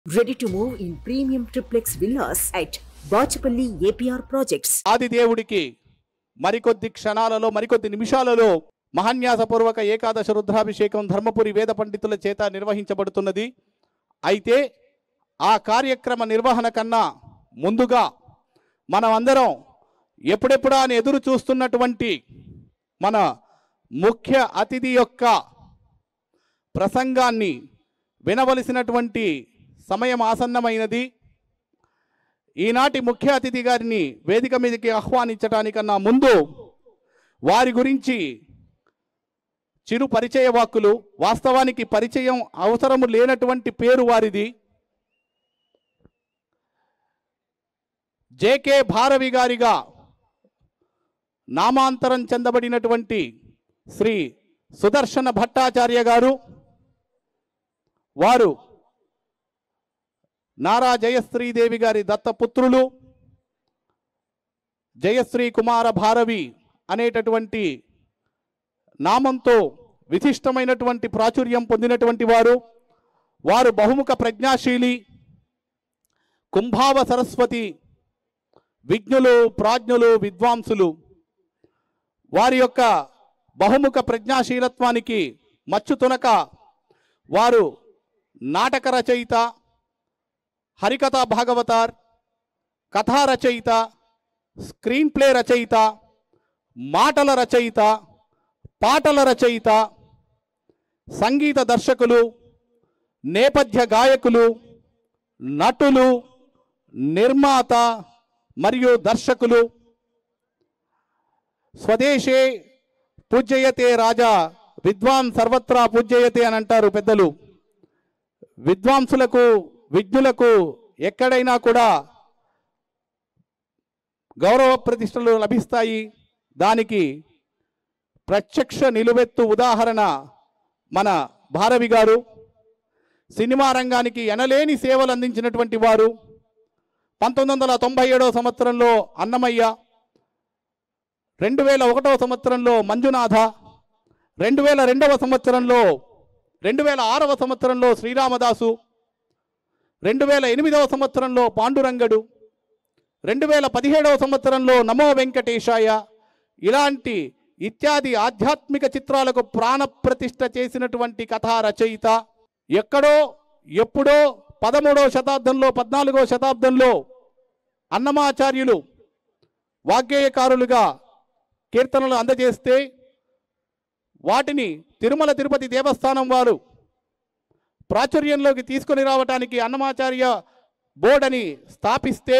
Ready to move in premium triplex villas at Bachapalli APR Projects. ఆది దేవుడికి మరికొద్ది క్షణాలలో మరికొద్ది నిమిషాలలో మహాన్యాసపూర్వక ఏకాదశ రుద్రాభిషేకం ధర్మపురి వేద పండితుల చేత నిర్వహించబడుతున్నది అయితే ఆ కార్యక్రమ నిర్వహణ కన్నా ముందుగా మనం అందరం ఎప్పుడెప్పుడా అని ఎదురు చూస్తున్నటువంటి మన ముఖ్య అతిథి యొక్క ప్రసంగాన్ని వినవలసినటువంటి సమయం ఆసన్నమైనది ఈనాటి ముఖ్య అతిథి గారిని వేదిక మీదకి ఆహ్వానించడానికన్నా ముందు వారి గురించి చిరు పరిచయ వాక్కులు వాస్తవానికి పరిచయం అవసరము లేనటువంటి పేరు వారిది జేకే భారవి గారిగా నామాంతరం చెందబడినటువంటి శ్రీ సుదర్శన భట్టాచార్య గారు వారు నారా జయశ్రీదేవి గారి దత్తపుత్రులు జయశ్రీ కుమార భారవి అనేటటువంటి నామంతో విశిష్టమైనటువంటి ప్రాచుర్యం పొందినటువంటి వారు వారు బహుముఖ ప్రజ్ఞాశీలి కుంభావ సరస్వతి విజ్ఞులు ప్రాజ్ఞులు విద్వాంసులు వారి యొక్క బహుముఖ ప్రజ్ఞాశీలత్వానికి మచ్చుతునక వారు నాటక రచయిత హరికథా భాగవతార్ కథా రచయిత స్క్రీన్ ప్లే రచయిత మాటల రచయిత పాటల రచయిత సంగీత దర్శకులు నేపథ్య గాయకులు నటులు నిర్మాత మరియు దర్శకులు స్వదేశే పూజ్యయతే రాజా విద్వాన్ సర్వత్రా పూజ్యయతే అని అంటారు పెద్దలు విద్వాంసులకు విజ్ఞులకు ఎక్కడైనా కూడా గౌరవ ప్రతిష్టలు లభిస్తాయి దానికి ప్రత్యక్ష నిలువెత్తు ఉదాహరణ మన భారవి గారు సినిమా రంగానికి ఎనలేని సేవలు అందించినటువంటి వారు పంతొమ్మిది వందల తొంభై ఏడవ సంవత్సరంలో అన్నమయ్య రెండు వేల ఒకటవ సంవత్సరంలో మంజునాథ రెండు వేల రెండవ సంవత్సరంలో రెండు వేల ఆరవ సంవత్సరంలో శ్రీరామదాసు రెండు వేల ఎనిమిదవ సంవత్సరంలో పాండురంగడు రెండు వేల పదిహేడవ సంవత్సరంలో నమో వెంకటేశాయ ఇలాంటి ఇత్యాది ఆధ్యాత్మిక చిత్రాలకు ప్రాణప్రతిష్ఠ చేసినటువంటి కథా రచయిత ఎక్కడో ఎప్పుడో పదమూడవ శతాబ్దంలో పద్నాలుగో శతాబ్దంలో అన్నమాచార్యులు వాగ్గేయకారులుగా కీర్తనలు అందజేస్తే వాటిని తిరుమల తిరుపతి దేవస్థానం వారు ప్రాచుర్యంలోకి తీసుకొని రావటానికి అన్నమాచార్య బోర్డ్ అని స్థాపిస్తే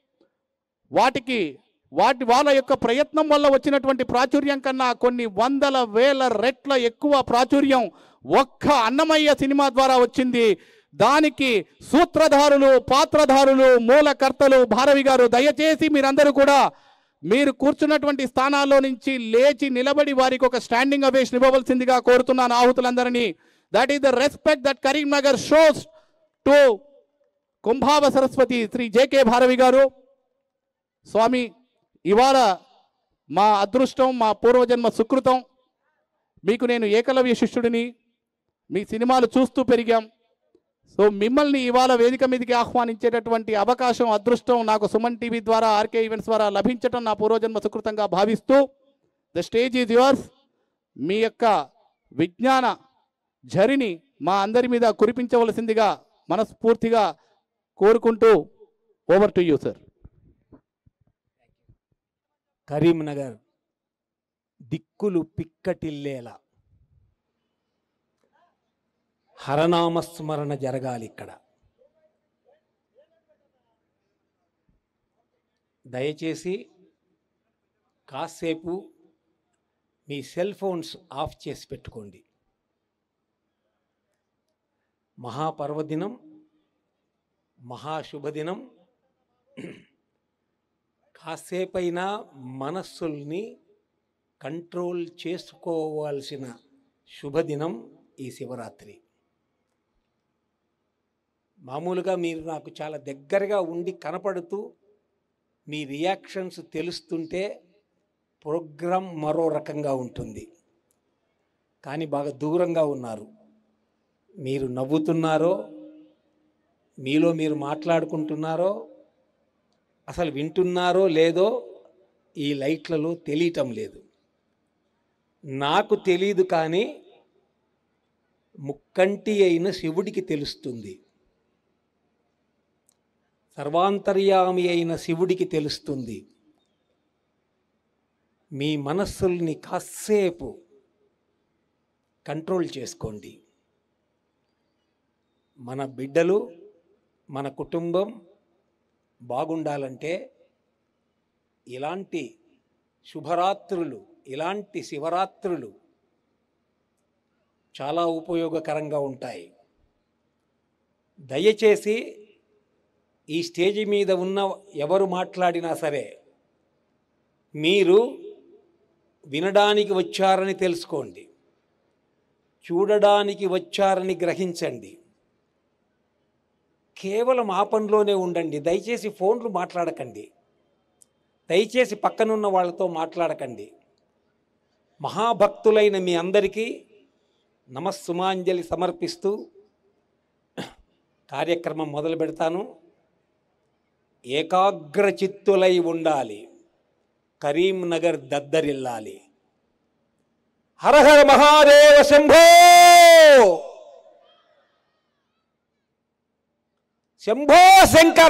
వాటికి వాటి వాళ్ళ యొక్క ప్రయత్నం వల్ల వచ్చినటువంటి ప్రాచుర్యం కన్నా కొన్ని వందల వేల రెట్ల ఎక్కువ ప్రాచుర్యం ఒక్క అన్నమయ్య సినిమా ద్వారా వచ్చింది దానికి సూత్రధారులు పాత్రధారులు మూలకర్తలు భారవి గారు దయచేసి మీరందరూ కూడా మీరు కూర్చున్నటువంటి స్థానాల్లో నుంచి లేచి నిలబడి వారికి ఒక స్టాండింగ్ అవేషన్ ఇవ్వవలసిందిగా కోరుతున్నాను ఆహుతులందరినీ that is the respect that Karimnagar shows to కుంభావ సరస్వతి శ్రీ జేకే భారవి గారు స్వామి ఇవాళ మా అదృష్టం మా పూర్వజన్మ సుకృతం మీకు నేను ఏకలవ్య శిష్యుడిని మీ సినిమాలు చూస్తూ పెరిగాం సో మిమ్మల్ని ఇవాళ వేదిక మీదకి ఆహ్వానించేటటువంటి అవకాశం అదృష్టం నాకు సుమన్ టీవీ ద్వారా ఆర్కే ఈవెంట్స్ ద్వారా లభించటం నా పూర్వజన్మ సుకృతంగా భావిస్తూ ద స్టేజ్ ఈజ్ యువర్స్ మీ యొక్క విజ్ఞాన ఝరిని మా అందరి మీద కురిపించవలసిందిగా మనస్ఫూర్తిగా కోరుకుంటూ over to you sir Karimnagar దిక్కులు పిక్కటిల్లేలా హరనామస్మరణ జరగాలి ఇక్కడ దయచేసి కాసేపు మీ సెల్ ఫోన్స్ ఆఫ్ చేసి పెట్టుకోండి మహాపర్వదినం మహాశుభదినం కాసేపైనా మనస్సుల్ని కంట్రోల్ చేసుకోవాల్సిన శుభదినం ఈ శివరాత్రి మామూలుగా మీరు నాకు చాలా దగ్గరగా ఉండి కనపడుతూ మీ రియాక్షన్స్ తెలుస్తుంటే ప్రోగ్రాం మరో రకంగా ఉంటుంది కానీ బాగా దూరంగా ఉన్నారు మీరు నవ్వుతున్నారో మీలో మీరు మాట్లాడుకుంటున్నారో అసలు వింటున్నారో లేదో ఈ లైట్లలో తెలియటం లేదు నాకు తెలియదు కానీ ముక్కంటి అయిన శివుడికి తెలుస్తుంది సర్వాంతర్యామి అయిన శివుడికి తెలుస్తుంది మీ మనస్సుల్ని కాసేపు కంట్రోల్ చేసుకోండి మన బిడ్డలు మన కుటుంబం బాగుండాలంటే ఇలాంటి శుభరాత్రులు ఇలాంటి శివరాత్రులు చాలా ఉపయోగకరంగా ఉంటాయి దయచేసి ఈ స్టేజి మీద ఉన్న ఎవరు మాట్లాడినా సరే మీరు వినడానికి వచ్చారని తెలుసుకోండి చూడడానికి వచ్చారని గ్రహించండి కేవలం ఆ పనిలోనే ఉండండి దయచేసి ఫోన్లు మాట్లాడకండి దయచేసి పక్కనున్న వాళ్ళతో మాట్లాడకండి మహాభక్తులైన మీ అందరికీ నమస్సుమాంజలి సమర్పిస్తూ కార్యక్రమం మొదలు పెడతాను ఏకాగ్ర చిత్తులై ఉండాలి కరీంనగర్ దద్దరిల్లాలి హరహర మహాదేవ శంభో శంభో శంకర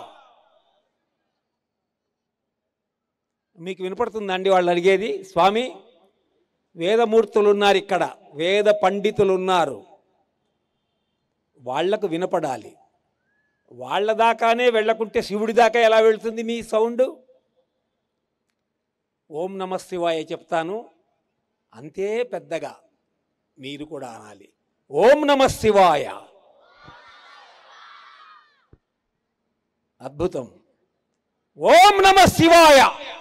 మీకు వినపడుతుందండి వాళ్ళు అడిగేది స్వామి వేదమూర్తులు ఉన్నారు ఇక్కడ వేద పండితులు ఉన్నారు వాళ్లకు వినపడాలి వాళ్ళ దాకానే వెళ్ళకుంటే శివుడి దాకా ఎలా వెళ్తుంది మీ సౌండ్ ఓం నమ శివాయ చెప్తాను అంతే పెద్దగా మీరు కూడా అనాలి ఓం నమ శివాయ అద్భుతం ఓం నమ శివాయ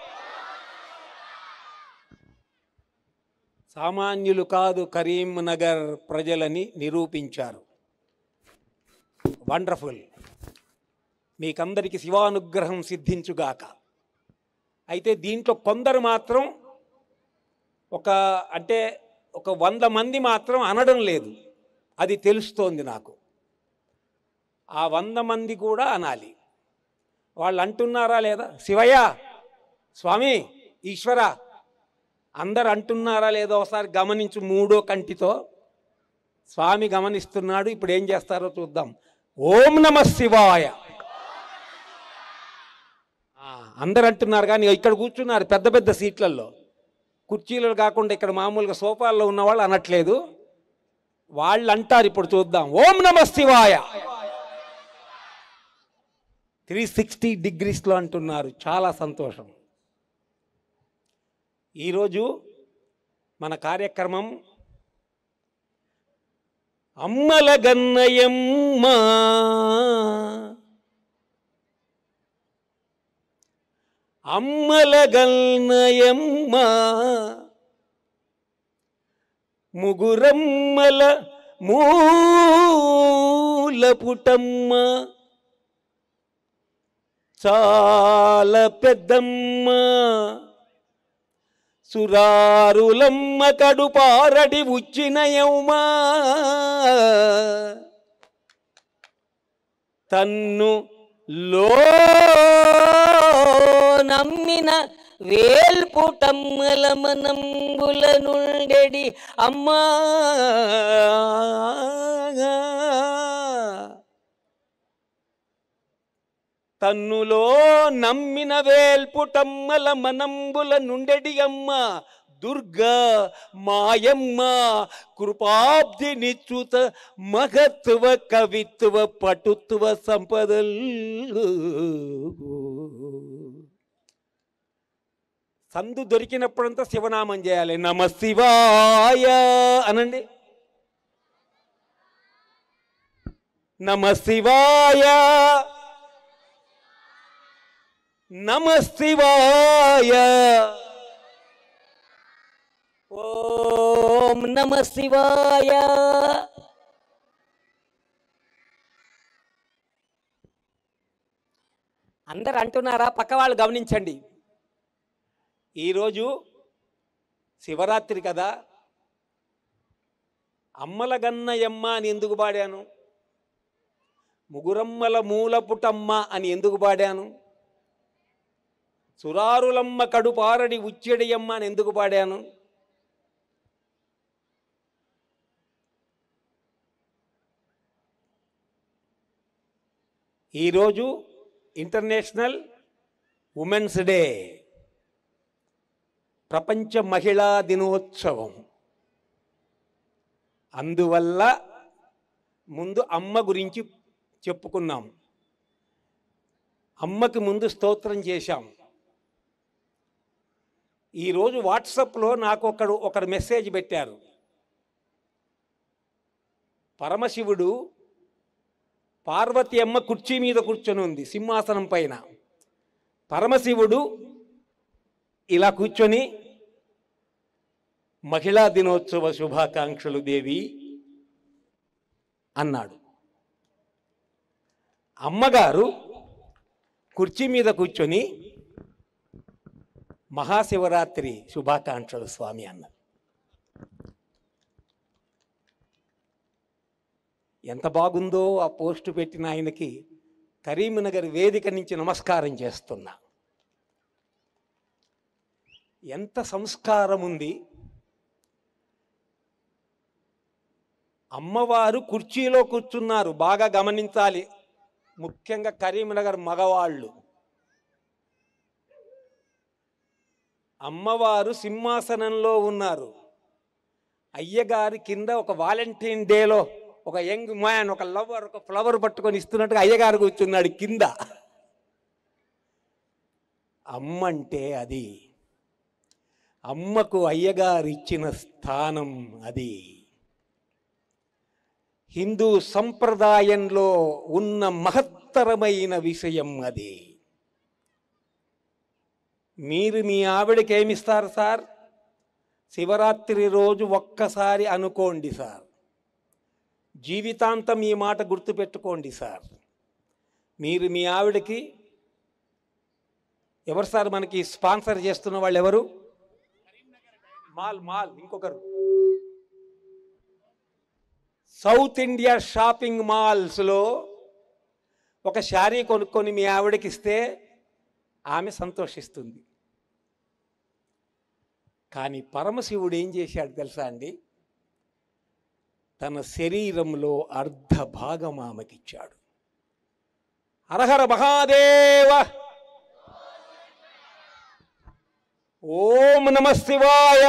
సామాన్యులు కాదు కరీంనగర్ ప్రజలని నిరూపించారు వండర్ఫుల్ మీకందరికి శివానుగ్రహం సిద్ధించుగాక అయితే దీంట్లో కొందరు మాత్రం ఒక అంటే ఒక వంద మంది మాత్రం అనడం లేదు అది తెలుస్తోంది నాకు ఆ వంద మంది కూడా అనాలి వాళ్ళు అంటున్నారా లేదా శివయ్య స్వామి ఈశ్వర అందరు అంటున్నారా లేదో ఒకసారి గమనించు మూడో కంటితో స్వామి గమనిస్తున్నాడు ఇప్పుడు ఏం చేస్తారో చూద్దాం ఓం నమ శివాయ ఆ, అందరు అంటున్నారు కానీ ఇక్కడ కూర్చున్నారు పెద్ద పెద్ద సీట్లలో కుర్చీలు కాకుండా ఇక్కడ మామూలుగా సోఫాల్లో ఉన్న వాళ్ళు అనట్లేదు వాళ్ళు అంటారు ఇప్పుడు చూద్దాం ఓం నమ శివాయ త్రీ సిక్స్టీ డిగ్రీస్లో అంటున్నారు చాలా సంతోషం ఈరోజు మన కార్యక్రమం అమ్మల గన్నయమ్మ అమ్మల గన్నయమ్మ ముగురమ్మల మూల పుటమ్మ చాలా పెద్దమ్మ సురారులమ్మ కడుపారడి ఉచ్చినయౌమా తన్ను లో నమ్మిన వేల్పుటమ్మల మనంబుల నుండెడి అమ్మా తన్నులో నమ్మిన వేల్పుటమ్మల మనంబుల నుండెడి అమ్మ దుర్గా మాయమ్మ కృపాబ్ది నిచ్చుత మహత్వ కవిత్వ పటుత్వ సంపదల్ సందు దొరికినప్పుడంతా శివనామం చేయాలి నమ శివాయ అనండి నమ శివాయ నమ శివాయ ఓం నమ శివాయ అందరు అంటున్నారా పక్క వాళ్ళు గమనించండి ఈరోజు శివరాత్రి కదా అమ్మల గన్నయమ్మ అని ఎందుకు పాడాను ముగురమ్మల మూలపుటమ్మ అని ఎందుకు పాడాను సురారులమ్మ కడుపారడి ఉచ్చెడియమ్మ అని ఎందుకు పాడాను ఈరోజు ఇంటర్నేషనల్ ఉమెన్స్ డే ప్రపంచ మహిళా దినోత్సవం అందువల్ల ముందు అమ్మ గురించి చెప్పుకున్నాం అమ్మకి ముందు స్తోత్రం చేశాం ఈరోజు వాట్సాప్లో నాకు ఒకడు ఒకరు మెసేజ్ పెట్టారు పరమశివుడు పార్వతి అమ్మ కుర్చీ మీద కూర్చొని ఉంది సింహాసనం పైన పరమశివుడు ఇలా కూర్చొని మహిళా దినోత్సవ శుభాకాంక్షలు దేవి అన్నాడు అమ్మగారు కుర్చీ మీద కూర్చొని మహాశివరాత్రి శుభాకాంక్షలు స్వామి అన్నారు ఎంత బాగుందో ఆ పోస్టు పెట్టిన ఆయనకి కరీంనగర్ వేదిక నుంచి నమస్కారం చేస్తున్నా ఎంత సంస్కారం ఉంది అమ్మవారు కుర్చీలో కూర్చున్నారు బాగా గమనించాలి ముఖ్యంగా కరీంనగర్ మగవాళ్ళు అమ్మవారు సింహాసనంలో ఉన్నారు అయ్యగారి కింద ఒక వాలంటైన్ డేలో ఒక యంగ్ మ్యాన్ ఒక లవర్ ఒక ఫ్లవర్ పట్టుకొని ఇస్తున్నట్టుగా అయ్యగారు కూర్చున్నాడు కింద అమ్మ అంటే అది అమ్మకు అయ్యగారు ఇచ్చిన స్థానం అది హిందూ సంప్రదాయంలో ఉన్న మహత్తరమైన విషయం అది మీరు మీ ఆవిడకి ఏమిస్తారు సార్ శివరాత్రి రోజు ఒక్కసారి అనుకోండి సార్ జీవితాంతం ఈ మాట గుర్తుపెట్టుకోండి సార్ మీరు మీ ఆవిడకి ఎవరు సార్ మనకి స్పాన్సర్ చేస్తున్న వాళ్ళు ఎవరు మాల్ మాల్ ఇంకొకరు సౌత్ ఇండియా షాపింగ్ మాల్స్లో ఒక శారీ కొనుక్కొని మీ ఆవిడకి ఇస్తే ఆమె సంతోషిస్తుంది కానీ పరమశివుడు ఏం చేశాడు తెలుసా అండి తన శరీరంలో అర్ధ భాగం ఆమెకిచ్చాడు హరహర మహాదేవ ఓం నమ శివాయ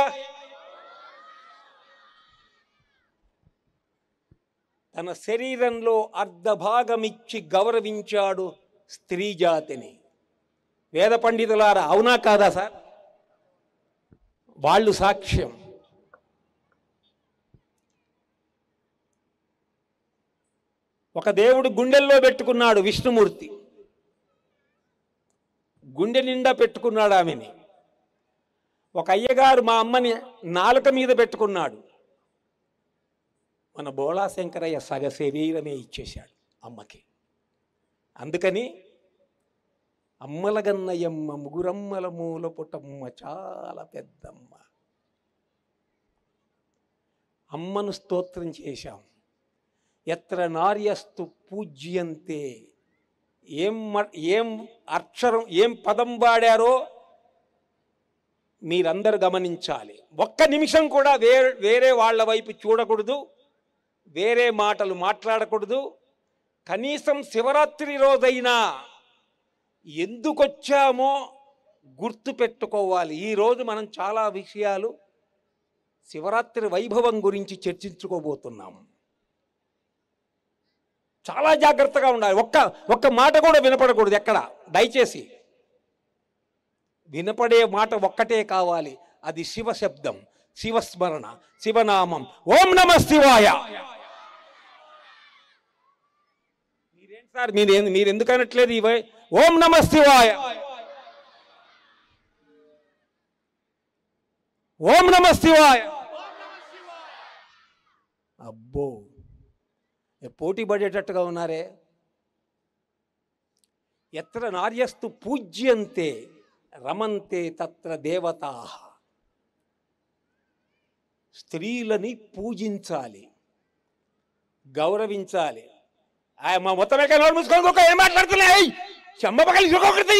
తన శరీరంలో అర్ధ భాగమిచ్చి గౌరవించాడు స్త్రీ జాతిని వేద పండితులారా అవునా కాదా సార్ వాళ్ళు సాక్ష్యం ఒక దేవుడు గుండెల్లో పెట్టుకున్నాడు విష్ణుమూర్తి గుండె నిండా పెట్టుకున్నాడు ఆమెని ఒక అయ్యగారు మా అమ్మని నాలుక మీద పెట్టుకున్నాడు మన బోళా శంకరయ్య సగ శరీరమే ఇచ్చేశాడు అమ్మకి అందుకని అమ్మలగన్నయమ్మ ముగురమ్మల మూల పుటమ్మ చాలా పెద్దమ్మ అమ్మను స్తోత్రం చేశాం ఎత్ర నార్యస్తు పూజ్యంతే ఏం మ- ఏం అక్షరం ఏం పదం వాడారో మీరందరూ గమనించాలి ఒక్క నిమిషం కూడా వేరే వేరే వాళ్ళ వైపు చూడకూడదు వేరే మాటలు మాట్లాడకూడదు కనీసం శివరాత్రి రోజైనా ఎందుకొచ్చామో గుర్తు పెట్టుకోవాలి ఈరోజు మనం చాలా విషయాలు శివరాత్రి వైభవం గురించి చర్చించుకోబోతున్నాం చాలా జాగ్రత్తగా ఉండాలి ఒక్క ఒక్క మాట కూడా వినపడకూడదు ఎక్కడ దయచేసి వినపడే మాట ఒక్కటే కావాలి అది శివ శబ్దం శివస్మరణ శివనామం ఓం నమ శివాయ మీరేం సార్ మీరు మీరు ఎందుకు అనట్లేదు ఇవే ఓం నమ శివాయ ఓం నమ శివాయ అబ్బో ఏ పోటీ పడేటట్టుగా ఉన్నారే ఎత్ర నార్యస్తు పూజ్యంతే రమంతే తత్ర దేవతా స్త్రీలని పూజించాలి గౌరవించాలి ఆ మా మొత్తం ఎక్కడ నోరు మూసుకొని ఇంకొక ఏం మాట్లాడుతున్నాయి చెమ్మ పక్కన ఇంకొకటి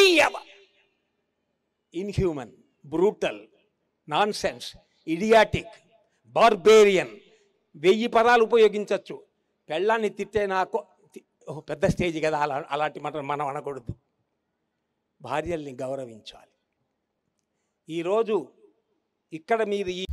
inhuman brutal nonsense idiotic barbarian వెయ్యి పదాలు ఉపయోగించవచ్చు పెళ్ళాన్ని తిట్టే నాకు తి- ఓ పెద్ద స్టేజ్ కదా అలా అలాంటి మాట మనం అనకూడదు భార్యల్ని గౌరవించాలి ఈరోజు ఇక్కడ మీరు ఈ